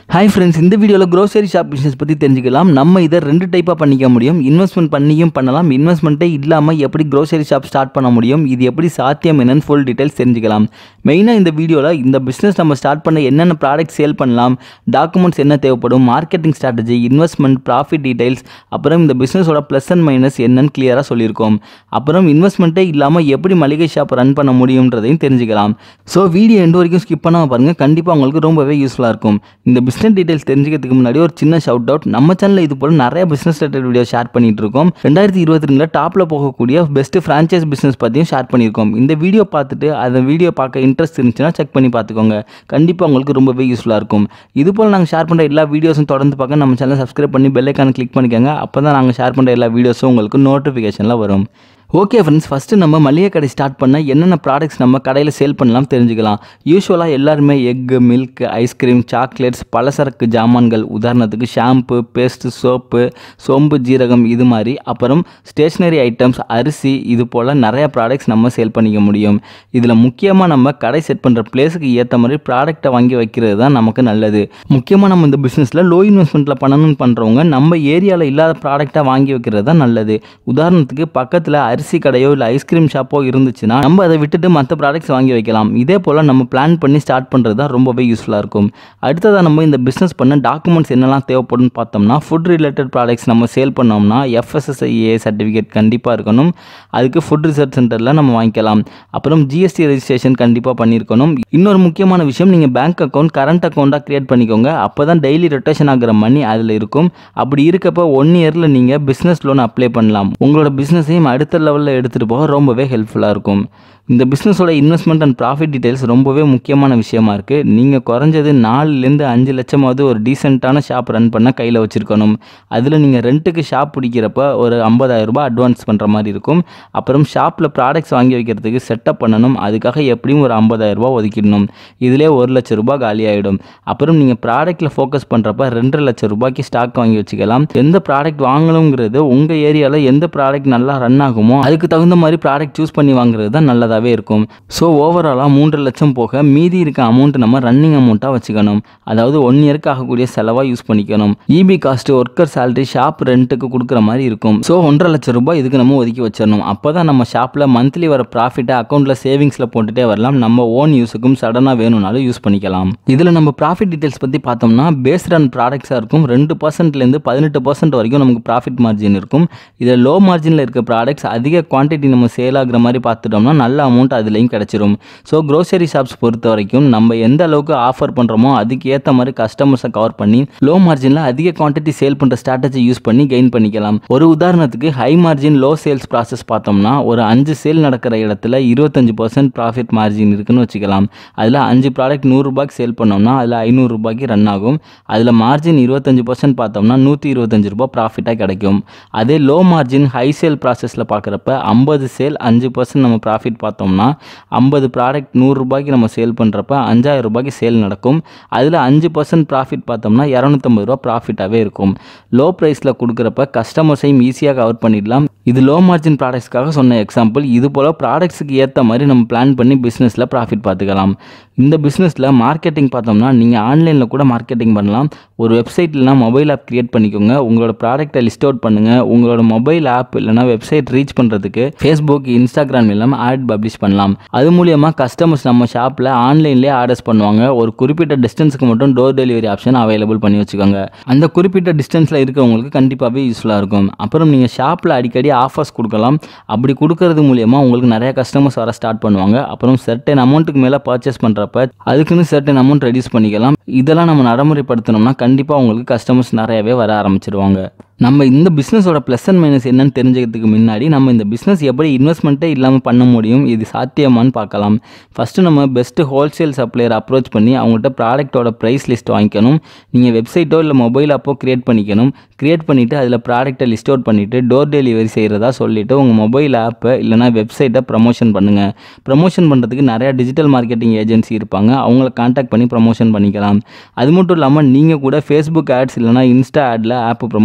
hi friends இந்த வீடியோவில் grocery shop business பற்றி தெரிஞ்சுக்கலாம் நம்ம இதை ரெண்டு டைப்பாக பண்ணிக்க முடியும் இன்வெஸ்ட்மெண்ட் பண்ணியும் பண்ணலாம் இன்வெஸ்ட்மெண்ட்டே இல்லாமல் எப்படி க்ரோசரி ஷாப் ஸ்டார்ட் பண்ண முடியும் இது எப்படி சாத்தியம் என்னன்னு ஃபுல் டீட்டெயில்ஸ் தெரிஞ்சுக்கலாம் மெயினாக இந்த வீடியோவில் இந்த பிஸ்னஸ் நம்ம ஸ்டார்ட் பண்ண என்னென்ன ப்ராடக்ட் சேல் பண்ணலாம் டாக்குமெண்ட்ஸ் என்ன தேவைப்படும் marketing strategy investment profit details அப்புறம் இந்த பிஸ்னஸோட ப்ளஸ் அண்ட் மைனஸ் என்னன்னு கிளியராக சொல்லியிருக்கோம் அப்புறம் இன்வெஸ்ட்மெண்ட்டே இல்லாமல் எப்படி மளிகை ஷாப் ரன் பண்ண முடியுன்றதையும் தெரிஞ்சுக்கலாம் ஸோ வீடியோ எண்டு வரைக்கும் ஸ்கிப் பண்ணாமல் பாருங்கள் கண்டிப்பாக உங்களுக்கு ரொம்பவே யூஸ்ஃபுல்லாக இருக்கும் இந்த பிஸ்னஸ் டீடைல்ஸ் தெரிஞ்சுக்கிறதுக்கு முன்னாடி ஒரு சின்ன ஷவுட் அவுட் நம்ம சேனலில் இது போல நிறைய பிஸ்னஸ் ரிலேட்டட் வீடியோ ஷேர் பண்ணிட்டு இருக்கோம் ரெண்டாயிரத்தி இருபத்தி ரெண்டில் டாப்பில் போகக்கூடிய பெஸ்ட் ஃப்ரான்ச்சைஸ் பிஸ்னஸ் பற்றியும் ஷேர் பண்ணியிருக்கோம் இந்த வீடியோ பார்த்துட்டு அந்த வீடியோ பார்க்க இன்ட்ரெஸ்ட் இருந்துச்சுன்னா செக் பண்ணி பார்த்துக்கோங்க கண்டிப்பாக உங்களுக்கு ரொம்பவே யூஸ்ஃபுல்லாக இருக்கும் இது போல் நாங்கள் ஷேர் பண்ணுற எல்லா வீடியோஸும் தொடர்ந்து பார்க்க நம்ம சேனலை சப்ஸ்கிரைப் பண்ணி பெல் ஐக்கான கிளிக் பண்ணிக்கோங்க அப்போ தான் நாங்கள் ஷேர் பண்ணுற எல்லா வீடியோஸும் உங்களுக்கு நோட்டிஃபிகேஷனில் வரும் ஓகே ஃப்ரெண்ட்ஸ் ஃபஸ்ட்டு நம்ம மளிகை கடை ஸ்டார்ட் பண்ண என்னென்ன ப்ராடக்ட்ஸ் நம்ம கடையில் சேல் பண்ணலாம் தெரிஞ்சுக்கலாம் யூஸ்வலாக எல்லாருமே எக்கு மில்க் ஐஸ்கிரீம் சாக்லேட்ஸ் பலசரக்கு ஜாமான்கள் உதாரணத்துக்கு ஷாம்பு பேஸ்ட்டு சோப்பு சோம்பு ஜீரகம் இது மாதிரி அப்புறம் ஸ்டேஷ்னரி ஐட்டம்ஸ் அரிசி இது போல் நிறைய ப்ராடக்ட்ஸ் நம்ம சேல் பண்ணிக்க முடியும் இதில் முக்கியமாக நம்ம கடை செட் பண்ணுற பிளேஸுக்கு ஏற்ற மாதிரி ப்ராடக்ட்டை வாங்கி வைக்கிறது தான் நமக்கு நல்லது முக்கியமாக நம்ம இந்த பிஸ்னஸில் லோ இன்வெஸ்ட்மெண்ட்டில் பண்ணணும்னு பண்ணுறவங்க நம்ம ஏரியாவில் இல்லாத ப்ராடக்ட்டை வாங்கி வைக்கிறது தான் நல்லது உதாரணத்துக்கு பக்கத்தில் அரிசி கடையோ இல்லை ஐஸ்கிரீம் ஷாப்போ இருந்துச்சுன்னா நம்ம அதை விட்டுட்டு மற்ற ப்ராடக்ட்ஸ் வாங்கி வைக்கலாம் இதே போல் நம்ம பிளான் பண்ணி ஸ்டார்ட் பண்ணுறது தான் ரொம்பவே யூஸ்ஃபுல்லாக இருக்கும் அடுத்ததாக நம்ம இந்த பிஸ்னஸ் பண்ண டாக்குமெண்ட்ஸ் என்னெல்லாம் தேவைப்படும்னு பார்த்தோம்னா ஃபுட் ரிலேட்டட் ப்ராடக்ட்ஸ் நம்ம சேல் பண்ணோம்னா எஃப்எஸ்எஸ்ஐஏ சர்டிஃபிகேட் கண்டிப்பாக இருக்கணும் அதுக்கு ஃபுட் ரிசர்ச் சென்டரில் நம்ம வாங்கிக்கலாம் அப்புறம் ஜிஎஸ்டி ரெஜிஸ்ட்ரேஷன் கண்டிப்பாக பண்ணியிருக்கணும் இன்னொரு முக்கியமான விஷயம் நீங்கள் பேங்க் அக்கௌண்ட் கரண்ட் அக்கௌண்ட்டாக க்ரியேட் பண்ணிக்கோங்க அப்போ தான் டெய்லி ரொட்டேஷன் ஆகிற மணி அதில் இருக்கும் அப்படி இருக்கப்போ ஒன் இயரில் நீங்கள் பிஸ்னஸ் லோன் அப்ளை பண்ணலாம் உங்களோட பிஸ்னஸையும் அடுத்த லெவலில் எடுத்துகிட்டு போக ரொம்பவே ஹெல்ப்ஃபுல்லாக இருக்கும் இந்த பிஸ்னஸோட இன்வெஸ்ட்மெண்ட் அண்ட் ப்ராஃபிட் டீடைல்ஸ் ரொம்பவே முக்கியமான விஷயமா இருக்குது நீங்கள் குறைஞ்சது நாலுலேருந்து அஞ்சு லட்சமாவது ஒரு டீசெண்டான ஷாப் ரன் பண்ண கையில் வச்சுருக்கணும் அதில் நீங்கள் ரெண்ட்டுக்கு ஷாப் பிடிக்கிறப்ப ஒரு ஐம்பதாயிரம் ரூபாய் அட்வான்ஸ் பண்ணுற மாதிரி இருக்கும் அப்புறம் ஷாப்பில் ப்ராடக்ட்ஸ் வாங்கி வைக்கிறதுக்கு செட்டப் பண்ணணும் அதுக்காக எப்படியும் ஒரு ஐம்பதாயிரம் ரூபாய் ஒதுக்கிடணும் இதிலே ஒரு லட்ச ரூபாய் காலியாகிடும் அப்புறம் நீங்கள் ப்ராடக்ட்டில் ஃபோக்கஸ் பண்ணுறப்ப ரெண்டரை லட்சம் ரூபாய்க்கு ஸ்டாக் வாங்கி வச்சுக்கலாம் எந்த ப்ராடக்ட் வாங்கணுங்கிறது உங்கள் ஏரியாவில் எந்த ப்ராடக்ட் நல்லா ரன் ஆகுமோ அதுக்கு தகுந்த மாதிரி ப்ராடக்ட் சூஸ் பண்ணி வாங்குறது தான் நல்லதாக நல்லாவே இருக்கும் ஸோ ஓவராலாக மூன்று லட்சம் போக மீதி இருக்க அமௌண்ட் நம்ம ரன்னிங் அமௌண்ட்டாக வச்சுக்கணும் அதாவது ஒன் இயருக்கு ஆகக்கூடிய செலவாக யூஸ் பண்ணிக்கணும் EB cost worker salary shop ரெண்ட்டுக்கு கொடுக்குற மாதிரி இருக்கும் ஸோ ஒன்றரை லட்சம் ரூபாய் இதுக்கு நம்ம ஒதுக்கி வச்சிடணும் அப்போ தான் நம்ம ஷாப்பில் மந்த்லி வர ப்ராஃபிட்டை அக்கௌண்ட்டில் சேவிங்ஸில் போட்டுகிட்டே வரலாம் நம்ம ஓன் யூஸுக்கும் சடனாக வேணும்னாலும் யூஸ் பண்ணிக்கலாம் இதில் நம்ம ப்ராஃபிட் டீட்டெயில்ஸ் பற்றி பார்த்தோம்னா பேஸ்ட் ஆன் ப்ராடக்ட்ஸாக இருக்கும் ரெண்டு பர்சன்ட்லேருந்து பதினெட்டு பர்சன்ட் வரைக்கும் நமக்கு ப்ராஃபிட் மார்ஜின் இருக்கும் இதில் லோ மார்ஜினில் இருக்க ப்ராடக்ட்ஸ் அதிக குவான்டிட்டி நம்ம சேல் ஆகுற மாதிரி பார்த்துட்டோம்னா நல்ல அமௌண்ட் அதுலேயும் கிடச்சிரும் ஸோ க்ரோசரி ஷாப்ஸ் பொறுத்த வரைக்கும் நம்ம எந்த அளவுக்கு ஆஃபர் பண்ணுறோமோ அதுக்கு ஏற்ற மாதிரி கஸ்டமர்ஸை கவர் பண்ணி லோ மார்ஜினில் அதிக குவான்டிட்டி சேல் பண்ணுற ஸ்ட்ராட்டஜி யூஸ் பண்ணி கெயின் பண்ணிக்கலாம் ஒரு உதாரணத்துக்கு high margin low sales process பார்த்தோம்னா ஒரு அஞ்சு சேல் நடக்கிற இடத்துல இருபத்தஞ்சு பர்சன்ட் ப்ராஃபிட் மார்ஜின் இருக்குன்னு வச்சுக்கலாம் அதில் அஞ்சு ப்ராடக்ட் நூறுரூபாய்க்கு சேல் பண்ணோம்னா அதில் ஐநூறுரூபாய்க்கு ரன் ஆகும் அதில் மார்ஜின் இருபத்தஞ்சு பர்சன்ட் பார்த்தோம்னா நூற்றி இருபத்தஞ்சு ரூபாய் ப்ராஃபிட்டாக கிடைக்கும் அதே லோ மார்ஜின் ஹை சேல் ப்ராசஸில் பார்க்குறப்ப ஐம்பது சேல் அஞ்சு பர்சன்ட் நம்ம ப்ராஃபிட் பார்த்தோம்னா ஐம்பது ப்ராடக்ட் நூறுரூபாய்க்கு நம்ம சேல் பண்ணுறப்ப அஞ்சாயிரம் ரூபாய்க்கு சேல் நடக்கும் அதில் அஞ்சு பர்சன்ட் ப்ராஃபிட் பார்த்தோம்னா இரநூத்தம்பது ரூபா ப்ராஃபிட்டாகவே இருக்கும் லோ ப்ரைஸில் கொடுக்குறப்ப கஸ்டமர்ஸையும் ஈஸியாக கவர் பண்ணிடலாம் இது லோ மார்ஜின் ப்ராடக்ட்ஸ்க்காக சொன்ன எக்ஸாம்பிள் இது போல் ப்ராடக்ட்ஸுக்கு ஏற்ற மாதிரி நம்ம பிளான் பண்ணி பிஸ்னஸில் ப்ராஃபிட் பார்த்துக்கலாம் இந்த பிஸ்னஸில் மார்க்கெட்டிங் பார்த்தோம்னா நீங்கள் ஆன்லைனில் கூட மார்க்கெட்டிங் பண்ணலாம் ஒரு வெப்சைட் இல்லைனா மொபைல் ஆப் க்ரியேட் பண்ணிக்கோங்க உங்களோட ப்ராடக்ட்டை லிஸ்ட் அவுட் பண்ணுங்கள் உங்களோட மொபைல் ஆப் இல்லைனா வெப்சைட் ரீச் பண்ணுறதுக்கு ஃபேஸ்புக் இன்ஸ்டாகிராம் இல்லாமல் ஆட் பப்ளிஷ் பண்ணலாம் அது மூலியமாக கஸ்டமர்ஸ் நம்ம ஷாப்பில் ஆன்லைன்லேயே ஆர்டர்ஸ் பண்ணுவாங்க ஒரு குறிப்பிட்ட டிஸ்டன்ஸுக்கு மட்டும் டோர் டெலிவரி ஆப்ஷன் அவைலபிள் பண்ணி வச்சுக்கோங்க அந்த குறிப்பிட்ட டிஸ்டன்ஸில் இருக்கவங்களுக்கு கண்டிப்பாகவே யூஸ்ஃபுல்லாக இருக்கும் அப்புறம் நீங்கள் ஷாப்பில் அடிக்கடி ஆஃபர்ஸ் கொடுக்கலாம் அப்படி கொடுக்கறது மூலியமாக உங்களுக்கு நிறைய கஸ்டமர்ஸ் வர ஸ்டார்ட் பண்ணுவாங்க அப்புறம் சர்டன் அமௌண்ட்டுக்கு மேலே பர்ச்சேஸ் பண்ணுறப்ப அதுக்குன்னு சர்டன் அமௌண்ட் ரெடியூஸ் பண்ணிக்கலாம் இதெல்லாம் நம்ம நடைமுறைப்படுத்தினோம்னா கண்டிப்பாக உங்களுக்கு கஸ்டமர்ஸ் நிறையவே வர ஆரம்பிச்சிருவாங்க நம்ம இந்த பிஸ்னஸோட ப்ளஸ் அண்ட் மைனஸ் என்னன்னு தெரிஞ்சுக்கிறதுக்கு முன்னாடி நம்ம இந்த பிஸ்னஸ் எப்படி இன்வெஸ்ட்மெண்ட்டே இல்லாமல் பண்ண முடியும் இது சாத்தியமான்னு பார்க்கலாம் ஃபஸ்ட்டு நம்ம பெஸ்ட்டு ஹோல்சேல் சப்ளையர் அப்ரோச் பண்ணி அவங்கள்ட்ட ப்ராடக்ட்டோட ப்ரைஸ் லிஸ்ட் வாங்கிக்கணும் நீங்கள் வெப்சைட்டோ இல்லை மொபைல் ஆப்போ க்ரியேட் பண்ணிக்கணும் க்ரியேட் பண்ணிவிட்டு அதில் ப்ராடக்ட்டை லிஸ்ட் அவுட் பண்ணிவிட்டு டோர் டெலிவரி செய்கிறதா சொல்லிவிட்டு உங்கள் மொபைல் ஆப்பை இல்லைனா வெப்சைட்டை ப்ரமோஷன் பண்ணுங்கள் ப்ரமோஷன் பண்ணுறதுக்கு நிறையா டிஜிட்டல் மார்க்கெட்டிங் ஏஜென்சி இருப்பாங்க அவங்கள காண்டாக்ட் பண்ணி ப்ரமோஷன் பண்ணிக்கலாம் அது மட்டும் இல்லாமல் நீங்கள் கூட ஃபேஸ்புக் ஆட்ஸ் இல்லைனா இன்ஸ்டா ஆடில் ஆப் ப்ரமோஷன் பண்ணலாம்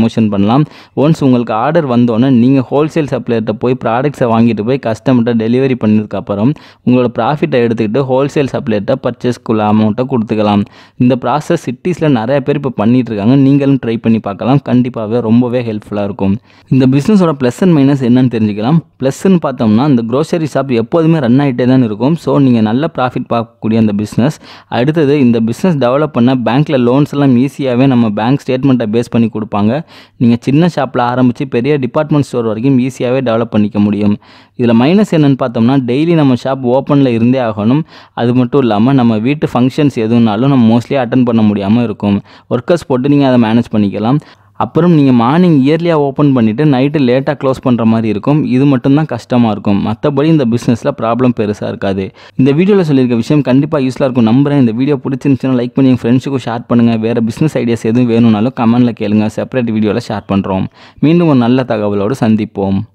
பண்ணலாம் ஒன்ஸ் உங்களுக்கு ஆர்டர் வந்தோன்னே நீங்கள் ஹோல்சேல் சப்ளையர்கிட்ட போய் ப்ராடக்ட்ஸை வாங்கிட்டு போய் கஸ்டமர்கிட்ட டெலிவரி பண்ணதுக்கப்புறம் உங்களோட ப்ராஃபிட்டை எடுத்துக்கிட்டு ஹோல்சேல் சப்ளையர்கிட்ட பர்ச்சேஸ்க்குள்ள அமௌண்ட்டை கொடுத்துக்கலாம் இந்த ப்ராசஸ் சிட்டிஸில் நிறைய பேர் இப்போ பண்ணிட்டு இருக்காங்க நீங்களும் ட்ரை பண்ணி பார்க்கலாம் கண்டிப்பாகவே ரொம்பவே ஹெல்ப்ஃபுல்லாக இருக்கும் இந்த பிஸ்னஸோட ப்ளஸ் அண்ட் மைனஸ் என்னன்னு தெரிஞ்சுக்கலாம் ப்ளஸ்ன்னு பார்த்தோம்னா இந்த க்ரோசரி ஷாப் எப்போதுமே ரன் ஆகிட்டே தான் இருக்கும் ஸோ நீங்கள் நல்ல ப்ராஃபிட் பார்க்கக்கூடிய அந்த பிஸ்னஸ் அடுத்தது இந்த பிஸ்னஸ் டெவலப் பண்ண பேங்க்கில் லோன்ஸ் எல்லாம் ஈஸியாகவே நம்ம பேங்க் ஸ்டேட்மெண்ட்டை பேஸ் பண்ணி கொடுப்பாங்க நீங்கள் சின்ன ஷாப்பில் ஆரம்பித்து பெரிய டிபார்ட்மெண்ட் ஸ்டோர் வரைக்கும் ஈஸியாகவே டெவலப் பண்ணிக்க முடியும் இதில் மைனஸ் என்னன்னு பார்த்தோம்னா டெய்லி நம்ம ஷாப் ஓப்பனில் இருந்தே ஆகணும் அது மட்டும் இல்லாமல் நம்ம வீட்டு ஃபங்க்ஷன்ஸ் எதுனாலும் நம்ம மோஸ்ட்லி அட்டன் பண்ண முடியாமல் இருக்கும் ஒர்க்கர்ஸ் போட்டு நீங்கள் அதை மேனேஜ் பண்ணிக்கலாம் அப்புறம் நீங்கள் மார்னிங் இயர்லியாக ஓப்பன் பண்ணிவிட்டு நைட்டு லேட்டாக க்ளோஸ் பண்ணுற மாதிரி இருக்கும் இது மட்டும்தான் கஷ்டமாக இருக்கும் மற்றபடி இந்த பிஸ்னஸில் ப்ராப்ளம் பெருசாக இருக்காது இந்த வீடியோவில் சொல்லியிருக்க விஷயம் கண்டிப்பாக யூஸ்ஃபுல்லாக இருக்கும் நம்புறேன் இந்த வீடியோ பிடிச்சிருந்துச்சுன்னா லைக் பண்ணி என் ஃப்ரெண்ட்ஸுக்கும் ஷேர் பண்ணுங்கள் வேறு பிஸ்னஸ் ஐடியாஸ் எதுவும் வேணும்னாலும் கமெண்ட்டில் கேளுங்க செப்பரேட் வீடியோவில் ஷேர் பண்ணுறோம் மீண்டும் ஒரு நல்ல தகவலோடு சந்திப்போம்